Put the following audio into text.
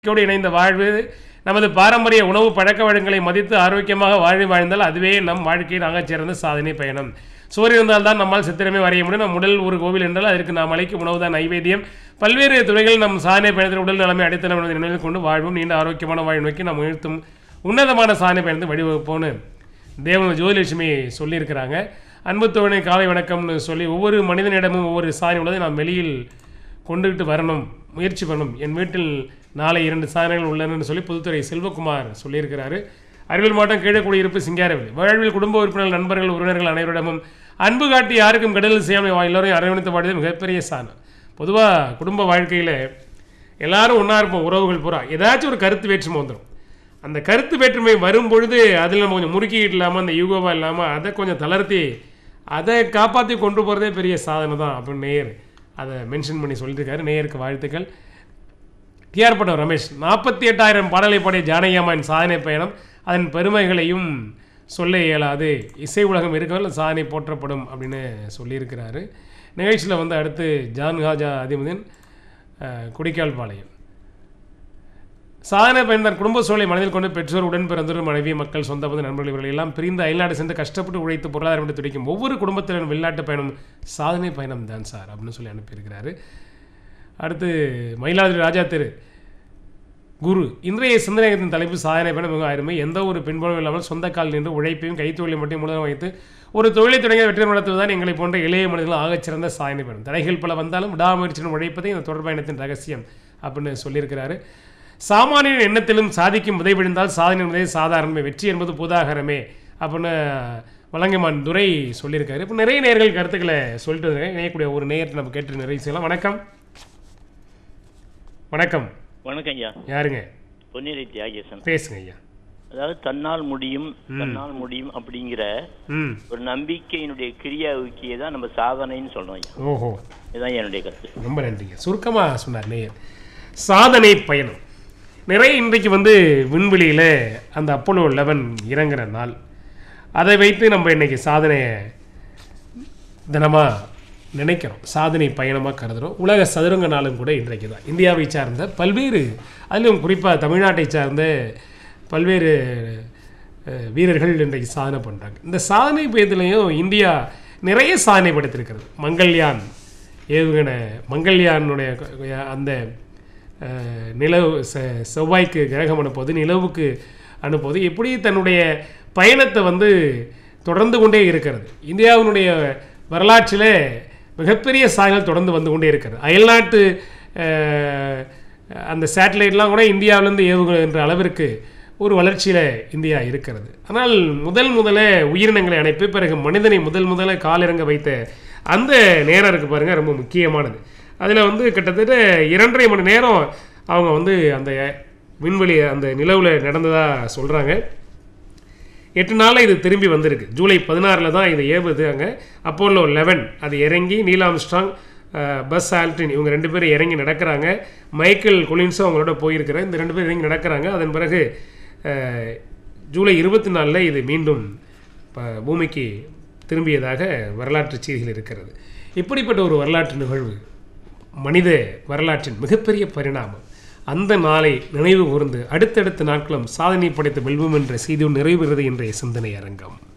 இயற்கையோடு இணைந்த வாழ்வு நமது பாரம்பரிய உணவு பழக்க வழக்கங்களை மதித்து ஆரோக்கியமாக வாழ்வு வாழ்ந்தால் அதுவே நம் வாழ்க்கையின் ஆகச்சிறந்த சாதனை பயணம் சோறு இருந்தால் தான் நம்மால் சித்திரமே வரைய முடியும் நம் உடல் ஒரு கோவில் என்றால் அதற்கு நாம் அளிக்கும் உணவு தான் நைவேத்தியம் பல்வேறு துறைகளில் நம் சாதனை பயணத்தில் உடல் நலமை அடித்தளம் என்பதை நினைவில் கொண்டு வாழ்வும் நீண்ட ஆரோக்கியமான வாழ்வு நோக்கி நாம் உயர்த்தும் உன்னதமான சாதனை பயணத்தை வழிவகுப்போன்னு தேவன் ஜோதிலட்சுமி சொல்லியிருக்கிறாங்க அன்பு தோழனை காலை வணக்கம்னு சொல்லி ஒவ்வொரு மனிதனிடமும் ஒவ்வொரு சாதனை உள்ளதை நாம் வெளியில் கொண்டுகிட்டு வரணும் முயற்சி பண்ணணும் என் வீட்டில் நாளை இரண்டு சாதனைகள் உள்ளனன்னு சொல்லி புதுத்துறை செல்வகுமார் சொல்லியிருக்கிறாரு அறிவியல் மாவட்டம் கீழக்குடியிருப்பு சிங்காரவில் வாழ்வில் குடும்ப உறுப்பினர்கள் நண்பர்கள் உறவினர்கள் அனைவரிடமும் அன்பு காட்டி யாருக்கும் கெடுதல் செய்யாமல் வா- எல்லோரையும் அரவணைத்து வாழ்வது மிகப்பெரிய சாதனை பொதுவாக குடும்ப வாழ்க்கையில் எல்லாரும் ஒன்றா இருப்போம் உறவுகள் பூரா ஏதாச்சும் ஒரு கருத்து வேற்றுமை வந்துடும் அந்த கருத்து வேற்றுமை வரும் பொழுது அதில் நம்ம கொஞ்சம் முறுக்கிட்டு இல்லாமல் அந்த யூகோவா இல்லாமல் அதை கொஞ்சம் தளர்த்தி அதை காப்பாற்றி கொண்டு போகிறதே பெரிய சாதனை தான் அப்படின்னு நேயர் அதை மென்ஷன் பண்ணி சொல்லியிருக்காரு நேயருக்கு வாழ்த்துக்கள் டிஆர் பட்டம் ரமேஷ் நாற்பத்தி எட்டாயிரம் பாடலை பாடிய ஜானகியம்மன் சாதனை பயணம் அதன் பெருமைகளையும் சொல்ல இயலாது இசை உலகம் இருக்கவர்கள் சாதனை போற்றப்படும் அப்படின்னு சொல்லியிருக்கிறாரு நிகழ்ச்சியில் வந்து அடுத்து ஜான் ஹாஜா அதிமுதீன் அஹ், குடிக்கால் பாளையம் சாதனை பயன் தன் குடும்ப சூழலை மனதில் கொண்டு பெற்றோர் உடன் பிறந்தோர் மனைவி மக்கள் சொந்த பந்த நண்பர்கள் இவர்கள் எல்லாம் பிரிந்து அயல்நாடு சென்று கஷ்டப்பட்டு உழைத்து பொருளாதாரம் விட்டு துடிக்கும் ஒவ்வொரு குடும்பத்தினரும் வெளிநாட்டு பயணம் சாதனை பயணம் தான் சார் அப்படின்னு சொல்லி அனுப்பியிருக்கிறாரு அடுத்து மயிலாடுதுறை ராஜா தெரு குரு இன்றைய சிந்தனையத்தின் தலைப்பு சாதனை பயணம் மிக அருமை எந்த ஒரு பின்புலம் இல்லாமல் சொந்த கால் நின்று உழைப்பையும் கைத்தொழிலை மட்டும் மூலம் வைத்து ஒரு தொழிலை தொடங்கி வெற்றி நடத்துவதுதான் எங்களை போன்ற இளைய மனிதர்கள் ஆகச்சிறந்த சாதனை பயணம் தடைகள் பல வந்தாலும் விடாமுயற்சியுடன் உழைப்பதே இந்த தொடர் பயணத்தின் ரகசியம் அப்படின்னு சொல்லியிருக்கிறாரு சாமானியன் எண்ணத்திலும் சாதிக்கும் உதவி விழுந்தால் சாதனை என்பதே சாதாரணமே வெற்றி என்பது பூதாகரமே அப்படின்னு வழங்கமான் துரை சொல்லியிருக்காரு இப்போ நிறைய நேர்கள் கருத்துக்களை சொல்லிட்டு வந்திருக்கேன் இணையக்கூடிய ஒரு நேயத்தை நம்ம கேட்டு நிறைவு செய்யலாம் வணக்கம் வணக்கம் வணக்கம் ஐயா யாருங்க பொன்னிலை தியாகேசன் பேசுங்க ஐயா அதாவது தன்னால் முடியும் தன்னால் முடியும் அப்படிங்கிற ம் ஒரு நம்பிக்கையினுடைய கிரியா ஊக்கியை தான் நம்ம சாதனைன்னு சொல்றோம் ஐயா ஓஹோ இதுதான் என்னுடைய கருத்து ரொம்ப நன்றிங்க சுருக்கமாக சொன்னார் நேயர் சாதனை பயணம் நிறைய இன்றைக்கு வந்து விண்வெளியில் அந்த அப்போலோ லெவன் இறங்குற நாள் அதை வைத்து நம்ம இன்னைக்கு சாதனையை தினமாக நினைக்கிறோம் சாதனை பயணமாக கருதுகிறோம் உலக சதுரங்க நாளும் கூட இன்றைக்கு தான் இந்தியாவை சார்ந்த பல்வேறு அதிலும் குறிப்பாக தமிழ்நாட்டை சார்ந்த பல்வேறு அஹ், வீரர்கள் இன்றைக்கு சாதனை பண்ணுறாங்க இந்த சாதனை பயத்திலையும் இந்தியா நிறைய சாதனை படைத்திருக்கிறது மங்கள்யான் ஏவுகணை மங்கள்யானுடைய க- அந்த அஹ், நிலவு செ- செவ்வாய்க்கு கிரகம் அனுப்புவது நிலவுக்கு அனுப்புவது இப்படி தன்னுடைய பயணத்தை வந்து தொடர்ந்து கொண்டே இருக்கிறது இந்தியாவினுடைய வரலாற்றில் மிகப்பெரிய சாதனைகள் தொடர்ந்து வந்து கொண்டே இருக்கிறது அயல்நாட்டு அஹ், அந்த சேட்டலைட்லாம் கூட இந்தியாவிலேருந்து ஏவுகின்ற அளவிற்கு ஒரு வளர்ச்சியில் இந்தியா இருக்கிறது ஆனால் முதல் முதல உயிரினங்களை அணைப்பு பிறகு மனிதனை முதல் முதல்ல காலிறங்க வைத்த அந்த நேரம் இருக்குது பாருங்கள் ரொம்ப முக்கியமானது அதில் வந்து கிட்டத்தட்ட இரண்டரை மணி நேரம் அவங்க வந்து அந்த விண்வெளி அந்த நிலவில் நடந்ததாக சொல்கிறாங்க எட்டு நாளில் இது திரும்பி வந்திருக்கு ஜூலை பதினாறில் தான் இது ஏவுது அங்கே அப்போலோ லெவன் அது இறங்கி நீலாம்ஸ்ட்ராங் அஹ், பஸ் ஆல்ட்ரின் இவங்க ரெண்டு பேரும் இறங்கி நடக்கிறாங்க மைக்கேல் கொலின்ஸும் அவங்களோட போயிருக்கிறார் இந்த ரெண்டு பேரும் இறங்கி நடக்கிறாங்க அதன் பிறகு அஹ், ஜூலை இருபத்தி நாலில் இது மீண்டும் ப- பூமிக்கு திரும்பியதாக வரலாற்று செய்திகள் இருக்கிறது இப்படிப்பட்ட ஒரு வரலாற்று நிகழ்வு மனித வரலாற்றின் மிகப்பெரிய பரிணாமம் அந்த நாளை நினைவு கூர்ந்து அடுத்தடுத்த நாட்களும் சாதனை படைத்து வெல்வோம் என்ற செய்தியோடு நிறைவு பெறுகிறது இன்றைய சிந்தனை அரங்கம்